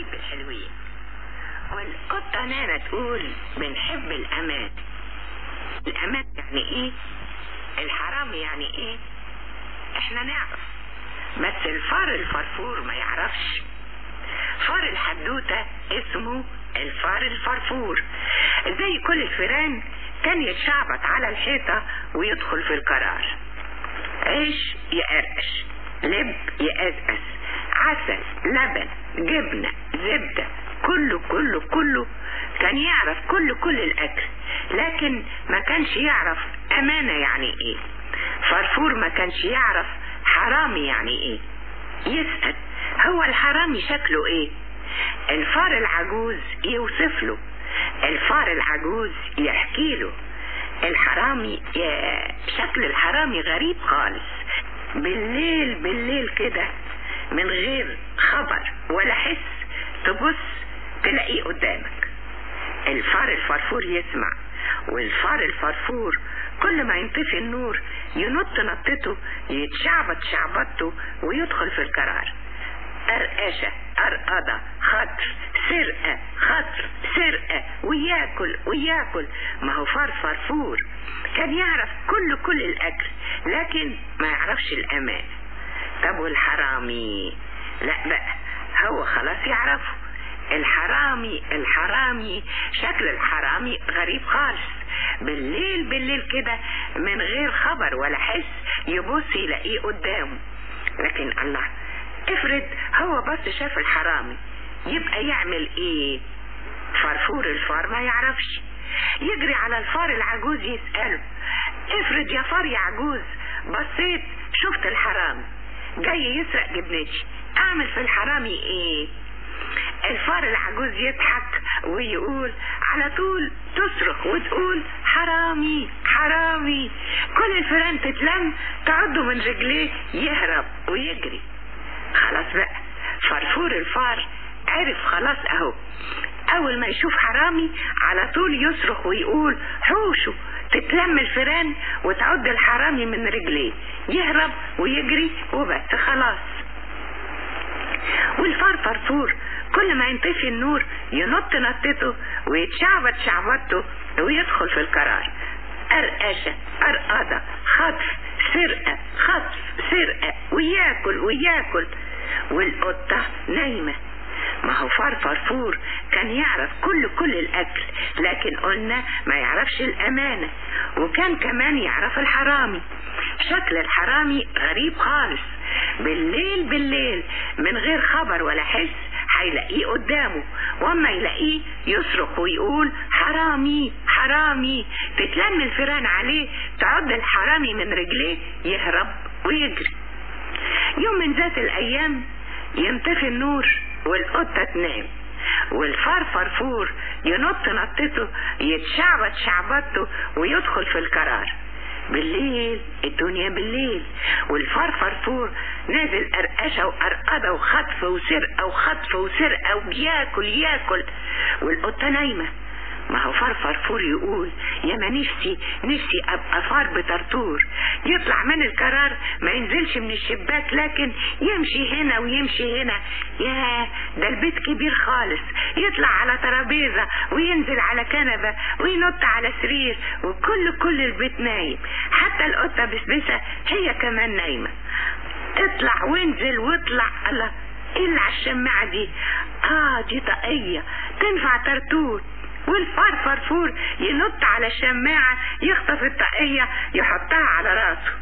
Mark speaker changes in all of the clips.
Speaker 1: حبايبي الحلوين والقطة نانا تقول بنحب الأمان الأمان يعني إيه الحرام يعني إيه إحنا نعرف بس الفار الفرفور ما يعرفش فار الحدوتة اسمه الفار الفرفور زي كل الفيران كان يتشعبط على الحيطة ويدخل في القرار عيش يقرقش لب يقزقز عسل لبن جبنة زبدة كله كله كله كان يعرف كل كل الأكل لكن ما كانش يعرف أمانة يعني إيه فرفور ما كانش يعرف حرامي يعني إيه يسأل هو الحرامي شكله إيه الفار العجوز يوصف له الفار العجوز يحكي له الحرامي يا شكل الحرامي غريب خالص بالليل بالليل كده من غير خبر ولا حس تبص تلاقيه قدامك الفار الفرفور يسمع والفار الفرفور كل ما ينطفي النور ينط نطته يتشعبط شعبطته ويدخل في القرار قرقشة قرقضة خطر سرقة خطر سرقة وياكل وياكل ما هو فار فرفور كان يعرف كل كل الأكل لكن ما يعرفش الأمان طب والحرامي لا بقى هو خلاص يعرفه الحرامي الحرامي شكل الحرامي غريب خالص بالليل بالليل كده من غير خبر ولا حس يبص يلاقيه قدامه لكن الله افرض هو بس شاف الحرامي يبقى يعمل ايه فرفور الفار ما يعرفش يجري على الفار العجوز يسأله افرض يا فار يا عجوز بصيت شفت الحرامي جاي يسرق جبنتي اعمل في الحرامي ايه الفار العجوز يضحك ويقول على طول تصرخ وتقول حرامي حرامي كل الفيران تتلم تعضه من رجليه يهرب ويجري خلاص بقى فرفور الفار عرف خلاص اهو اول ما يشوف حرامي على طول يصرخ ويقول حوشوا تتلم الفيران وتعد الحرامي من رجليه يهرب ويجري وبس خلاص والفار فرفور كل ما ينطفي النور ينط نطته ويتشعبط شعبطته ويدخل في القرار قرقشة قرقضة خطف سرقة خطف سرقة وياكل وياكل والقطة نايمة ما هو فار فرفور كان يعرف كل كل الأكل لكن قلنا ما يعرفش الأمانة وكان كمان يعرف الحرامي شكل الحرامي غريب خالص بالليل بالليل من غير خبر ولا حس هيلاقيه قدامه واما يلاقيه يصرخ ويقول حرامي حرامي تتلم الفيران عليه تعض الحرامي من رجليه يهرب ويجري يوم من ذات الايام ينطفي النور والقطة تنام والفار فرفور ينط نطته يتشعبط شعبطته ويدخل في القرار بالليل الدنيا بالليل والفار فرفور نازل قرقشة وقرقضة وخطف وسرقة وخطف وسرقة وبياكل ياكل والقطة نايمة ما هو فار فرفور يقول يا ما نفسي نفسي ابقى فار بطرطور يطلع من القرار ما ينزلش من الشباك لكن يمشي هنا ويمشي هنا يا ده البيت كبير خالص يطلع على ترابيزة وينزل على كنبة وينط على سرير وكل كل البيت نايم حتى القطة بسبسة هي كمان نايمة اطلع وانزل واطلع الله ايه اللي على الشماعة دي اه دي طاقية تنفع ترتور والفار فرفور ينط على الشماعة يخطف الطاقية يحطها على راسه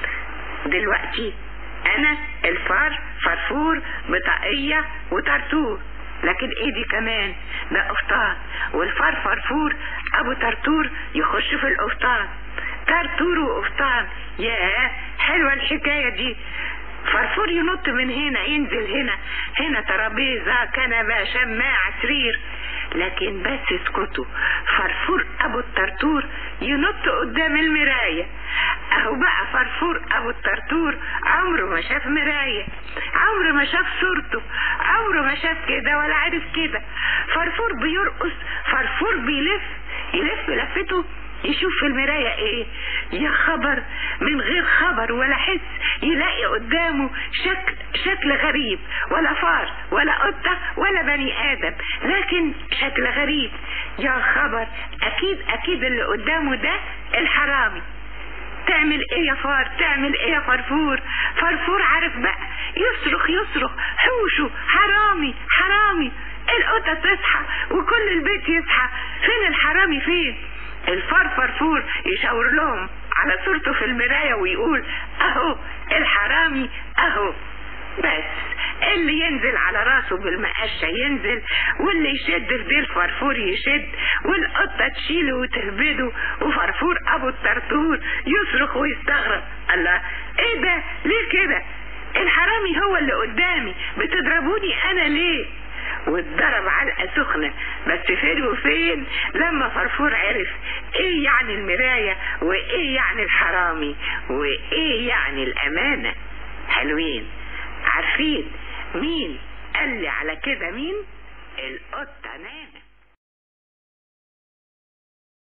Speaker 1: دلوقتي انا الفار فرفور بطاقية وترتور لكن ايه دي كمان ده قفطان والفار فرفور ابو ترتور يخش في القفطان ترتور وقفطان ياه حلوة الحكاية دي فرفور ينط من هنا ينزل هنا هنا ترابيزة كنبة شماعة سرير لكن بس اسكتوا فرفور ابو الترتور ينط قدام المراية اهو بقى فرفور ابو الترتور عمره ما شاف مراية عمره ما شاف صورته عمره ما شاف كده ولا عارف كده فرفور بيرقص فرفور بيلف يلف لفته يشوف في المراية ايه يا خبر من غير خبر ولا حس يلاقي قدامه شكل شكل غريب ولا فار ولا قطة ولا بني ادم لكن شكل غريب يا خبر اكيد اكيد اللي قدامه ده الحرامي تعمل ايه يا فار تعمل ايه يا فرفور فرفور عارف بقى يصرخ يصرخ حوشه حرامي حرامي القطة تصحى وكل البيت يصحى فين الحرامي فين الفار فرفور يشاور لهم على صورته في المراية ويقول اهو الحرامي اهو بس اللي ينزل على راسه بالمقشة ينزل واللي يشد في ديل فرفور يشد والقطة تشيله وتهبده وفرفور ابو الطرطور يصرخ ويستغرب الله ايه ده ليه كده الحرامي هو اللي قدامي بتضربوني انا ليه واتضرب علقة سخنة بس فين وفين لما فرفور عرف ايه يعني المراية وايه يعني الحرامي وايه يعني الامانة حلوين عارفين مين قال لي على كده مين القطة نانا